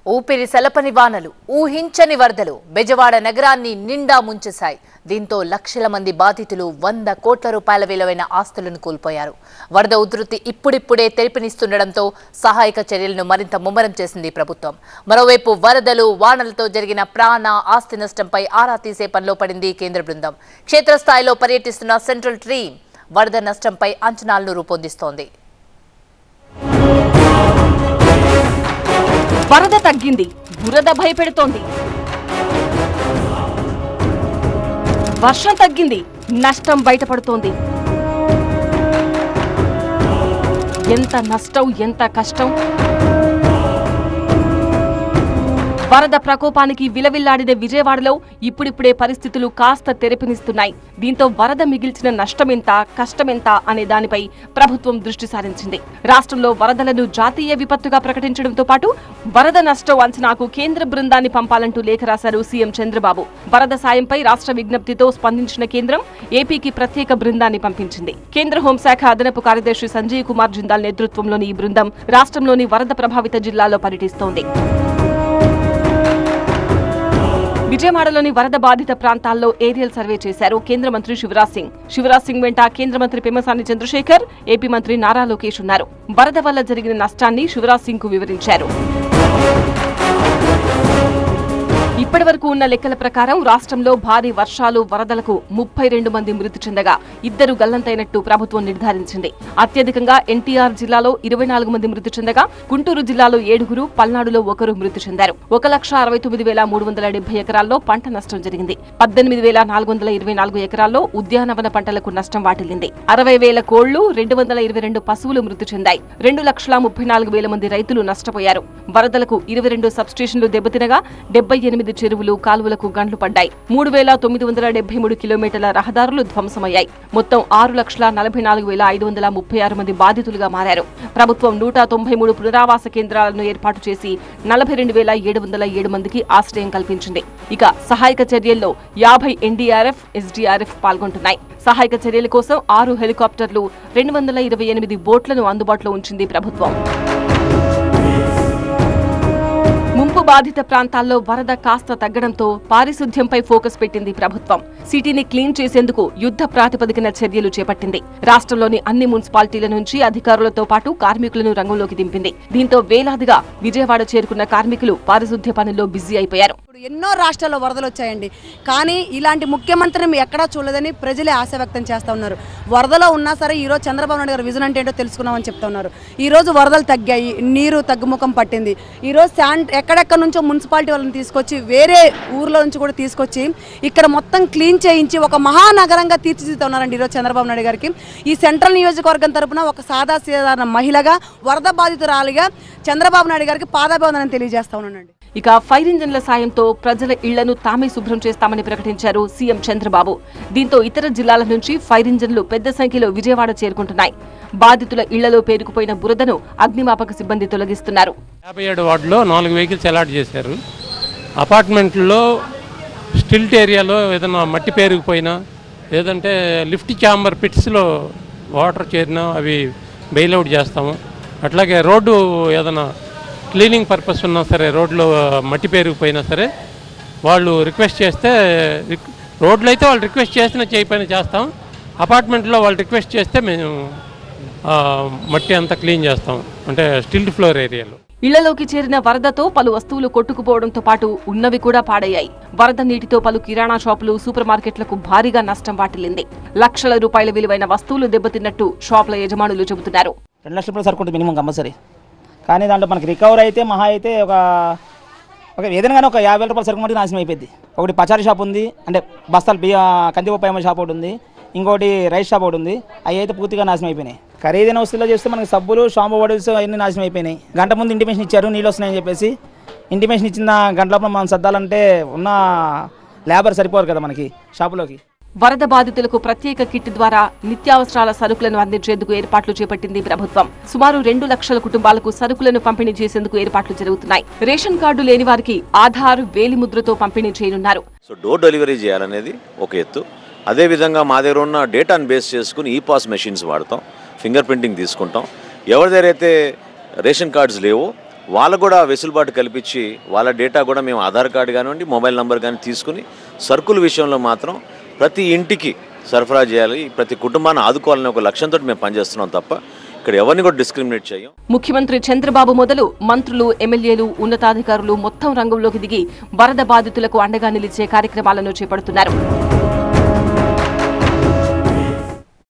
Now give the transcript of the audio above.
ఊపిరి సలపని వానలు ఊహించని వరదలు బెజవాడ నగరాన్ని నిండా ముంచేశాయి దీంతో లక్షల మంది బాధితులు వంద కోట్ల రూపాయల విలువైన ఆస్తులను కోల్పోయారు వరద ఉధృతి ఇప్పుడిప్పుడే తెరిపినిస్తుండటంతో సహాయక చర్యలను మరింత ముమ్మరం చేసింది ప్రభుత్వం మరోవైపు వరదలు వానలతో జరిగిన ప్రాణ ఆస్తి నష్టంపై ఆరా తీసే పనిలో పడింది కేంద్ర బృందం క్షేత్రస్థాయిలో పర్యటిస్తున్న సెంట్రల్ టీమ్ వరద నష్టంపై అంచనాలను రూపొందిస్తోంది వరద తగ్గింది బురద భయపెడుతోంది వర్షం తగ్గింది నష్టం బయటపడుతోంది ఎంత నష్టం ఎంత కష్టం వరద ప్రకోపానికి విలవిల్లాడిన విజయవాడలో ఇప్పుడిప్పుడే పరిస్థితులు కాస్త తెరపినిస్తున్నాయి దీంతో వరద మిగిల్చిన నష్టమెంత కష్టమెంత అనే దానిపై ప్రభుత్వం దృష్టి సారించింది రాష్ట్రంలో వరదలను జాతీయ విపత్తుగా ప్రకటించడంతో పాటు వరద నష్టం అంచనాకు కేంద్ర బృందాన్ని పంపాలంటూ లేఖ రాశారు సీఎం చంద్రబాబు వరద సాయంపై రాష్ట్ర విజ్ఞప్తితో స్పందించిన కేంద్రం ఏపీకి ప్రత్యేక బృందాన్ని పంపించింది కేంద్ర హోంశాఖ అదనపు కార్యదర్శి సంజయ్ కుమార్ జిందాల్ నేతృత్వంలోని ఈ బృందం రాష్ట్రంలోని వరద ప్రభావిత జిల్లాల్లో పర్యటిస్తోంది విజయవాడలోని వరద బాధిత ప్రాంతాల్లో ఏరియల్ సర్వే చేశారు కేంద్ర మంత్రి శివరాజ్ సింగ్ శివరాజ్ సింగ్ వెంట కేంద్ర మంత్రి పెమ్మసాని చంద్రశేఖర్ ఏపీ మంత్రి నారా లోకేష్ ఉన్నారు వరద వల్ల జరిగిన నష్టాన్ని శివరాజ్ సింగ్ కు వివరించారు ఇప్పటి వరకు ఉన్న లెక్కల ప్రకారం రాష్ట్రంలో భారీ వర్షాలు వరదలకు ముప్పై రెండు మంది మృతి చెందగా ఇద్దరు గల్లంతైనట్టు ప్రభుత్వం నిర్ధారించింది అత్యధికంగా ఎన్టీఆర్ జిల్లాలో ఇరవై నాలుగు మంది మృతి చెందగా గుంటూరు జిల్లాలో ఏడుగురు పల్నాడులో ఒకరు మృతి చెందారు ఒక లక్ష అరవై తొమ్మిది వేల మూడు వందల డెబ్బై ఎకరాల్లో పంట నష్టం జరిగింది పద్దెనిమిది వేల నాలుగు వందల ఇరవై నాలుగు ఎకరాల్లో ఉద్యానవన పంటలకు నష్టం వాటిల్లింది అరవై వేల కోళ్లు రెండు వందల ఇరవై రెండు పశువులు మృతి చెందాయి రెండు లక్షల ముప్పై నాలుగు వేల మంది రైతులు నష్టపోయారు వరదలకు ఇరవై రెండు సబ్స్టేషన్లు దెబ్బతినగా డెబ్బై ఎనిమిది చెరువులు కాలువలకు గండ్లు పడ్డాయి మూడు వేల తొమ్మిది వందల డెబ్బై మూడు కిలోమీటర్ల రహదారులు ధ్వంసమయ్యాయి మొత్తం ఆరు లక్షల నలభై నాలుగు వేల ఐదు వందల ముప్పై ఆరు మంది బాధితులుగా మారారు ప్రభుత్వం నూట తొంభై మూడు పునరావాస కేంద్రాలను ఏర్పాటు చేసి నలభై రెండు వేల ఏడు వందల ఏడు మందికి ఆశ్రయం కల్పించింది ఇక సహాయక చర్యల్లో యాభై ఎన్డీఆర్ఎఫ్ ఎస్డీఆర్ఎఫ్ పాల్గొంటున్నాయి సహాయక చర్యల కోసం ఆరు హెలికాప్టర్లు రెండు వందల ఇరవై ఎనిమిది బోట్లను అందుబాటులో ఉంచింది ప్రభుత్వం ముంపు బాధిత ప్రాంతాల్లో వరద కాస్త తగ్గడంతో పారిశుద్ధ్యంపై ఫోకస్ పెట్టింది ప్రభుత్వం సిటీని క్లీన్ చేసేందుకు యుద్ధ ప్రాతిపదికన చర్యలు చేపట్టింది రాష్ట్రంలోని అన్ని మున్సిపాలిటీల నుంచి అధికారులతో పాటు కార్మికులను రంగంలోకి దింపింది దీంతో వేలాదిగా విజయవాడ చేరుకున్న కార్మికులు పారిశుద్ధ్య పనుల్లో బిజీ అయిపోయారు ఇప్పుడు ఎన్నో రాష్ట్రాల్లో వరదలు వచ్చాయండి కానీ ఇలాంటి ముఖ్యమంత్రిని ఎక్కడా చూడలేదని ప్రజలే ఆశ వ్యక్తం చేస్తూ ఉన్నారు వరదలో ఉన్నా సరే ఈరోజు చంద్రబాబు నాయుడు గారు విజన్ అంటే ఏంటో తెలుసుకున్నామని చెప్తా ఉన్నారు ఈ రోజు వరదలు తగ్గాయి నీరు తగ్గుముఖం పట్టింది ఈరోజు శాండ్ ఎక్కడెక్కడ నుంచో మున్సిపాలిటీ వాళ్ళని తీసుకొచ్చి వేరే ఊర్లో నుంచి కూడా తీసుకొచ్చి ఇక్కడ మొత్తం క్లీన్ చేయించి ఒక మహానగరంగా తీర్చిదిద్దుతా ఉన్నారండి ఈరోజు చంద్రబాబు నాయుడు గారికి ఈ సెంట్రల్ నియోజకవర్గం తరపున ఒక సాదా సాధారణ మహిళగా వరద బాధితురాలిగా చంద్రబాబు నాయుడు గారికి పాదాభివందనం తెలియజేస్తా ఉన్నానండి ఇక ఫైర్ ఇంజన్ల సాయంతో ప్రజల ఇళ్లను తామే శుభ్రం చేస్తామని ప్రకటించారు సీఎం చంద్రబాబు దీంతో ఇతర జిల్లాల నుంచి ఫైర్ ఇంజన్లు పెద్ద సంఖ్యలో విజయవాడ చేరుకుంటున్నాయి బాధితుల ఇళ్లలో పేరుకుపోయిన బురదను అగ్నిమాపక సిబ్బంది తొలగిస్తున్నారు యాభై ఏడు వార్డులో నాలుగు వెహికల్స్ అలాట్ చేశారు అపార్ట్మెంట్లో స్టిల్ట్ ఏరియాలో ఏదైనా మట్టి పేరుకుపోయినా లేదంటే లిఫ్ట్ ఛాంబర్ పిట్స్లో వాటర్ చేరినా అవి బెయిల్అవుట్ చేస్తాము అట్లాగే రోడ్డు ఏదైనా క్లీనింగ్ పర్పస్ ఉన్నా సరే రోడ్లో మట్టి పేరుకుపోయినా సరే వాళ్ళు రిక్వెస్ట్ చేస్తే రిక్- రోడ్లు అయితే వాళ్ళు రిక్వెస్ట్ చేసినా చేయకపోయినా చేస్తాం అపార్ట్మెంట్లో వాళ్ళు రిక్వెస్ట్ చేస్తే మేము ఆ, మట్టి అంతా క్లీన్ చేస్తాం అంటే స్టిల్ట్ ఫ్లోర్ ఏరియాలో ఇళ్లలోకి చేరిన వరదతో పలు వస్తువులు కొట్టుకుపోవడంతో పాటు ఉన్నవి కూడా పాడయ్యాయి వరద నీటితో పలు కిరాణా షాపులు సూపర్ మార్కెట్లకు భారీగా నష్టం వాటిల్లింది లక్షల రూపాయల విలువైన వస్తువులు దెబ్బతిన్నట్టు షాపుల యజమానులు చెబుతున్నారు రెండు లక్షల రూపాయలు సరుకుంటుంది మినిమం కంపల్సరీ కానీ దాంట్లో మనకి రికవర్ అయితే మహా అయితే ఒక ఒక ఏదైనా కానీ ఒక యాభై వేల రూపాయల సరుకు మట్టి నాశనం అయిపోయింది ఒకటి పచారీ షాప్ ఉంది అంటే బస్తాలు బియ్య కందిపప్పు షాప్ ఒకటి ఉంది ఇంకోటి రైస్ షాప్ ఒకటి ఉంది అవి అయితే పూర్తిగా నాశనం అయిపోయినాయి ఖరీదైన వస్తువుల్లో చూస్తే మనకి సబ్బులు షాంపూ బాటిల్స్ అవన్నీ నాశనం అయిపోయినాయి గంట ముందు ఇంటిమేషన్ ఇచ్చారు నీళ్ళు వస్తున్నాయని చెప్పేసి ఇంటిమేషన్ ఇచ్చిన గంట లోపల మనం సర్దాలంటే ఉన్న లేబర్ సరిపోరు కదా మనకి షాపులోకి వరద బాధితులకు ప్రత్యేక కిట్ ద్వారా నిత్యావసరాల సరుకులను అందించేందుకు ఏర్పాట్లు చేపట్టింది ప్రభుత్వం సుమారు రెండు లక్షల కుటుంబాలకు సరుకులను పంపిణీ చేసేందుకు ఏర్పాట్లు జరుగుతున్నాయి రేషన్ కార్డు లేని వారికి ఆధార్ వేలిముద్రతో పంపిణీ చేయనున్నారు సో డోర్ డెలివరీ చేయాలనేది ఒక ఎత్తు అదేవిధంగా మా దగ్గర ఉన్న డేటాను బేస్ చేసుకుని ఈ పాస్ మెషిన్స్ వాడతాం ఫింగర్ ప్రింటింగ్ తీసుకుంటాం ఎవరి దగ్గర అయితే రేషన్ కార్డ్స్ లేవో వాళ్ళకు కూడా వెసులుబాటు కల్పించి వాళ్ళ డేటా కూడా మేము ఆధార్ కార్డు కానివ్వండి మొబైల్ నెంబర్ కానీ తీసుకుని సరుకుల విషయంలో మాత్రం ప్రతి ఇంటికి సరఫరా చేయాలి ప్రతి కుటుంబాన్ని ఆదుకోవాలనే ఒక లక్ష్యంతో మేము పనిచేస్తున్నాం తప్ప ఇక్కడ ఎవరిని కూడా డిస్క్రిమినేట్ చేయం ముఖ్యమంత్రి చంద్రబాబు మొదలు మంత్రులు ఎమ్మెల్యేలు ఉన్నతాధికారులు మొత్తం రంగంలోకి దిగి వరద బాధితులకు అండగా నిలిచే కార్యక్రమాలను చేపడుతున్నారు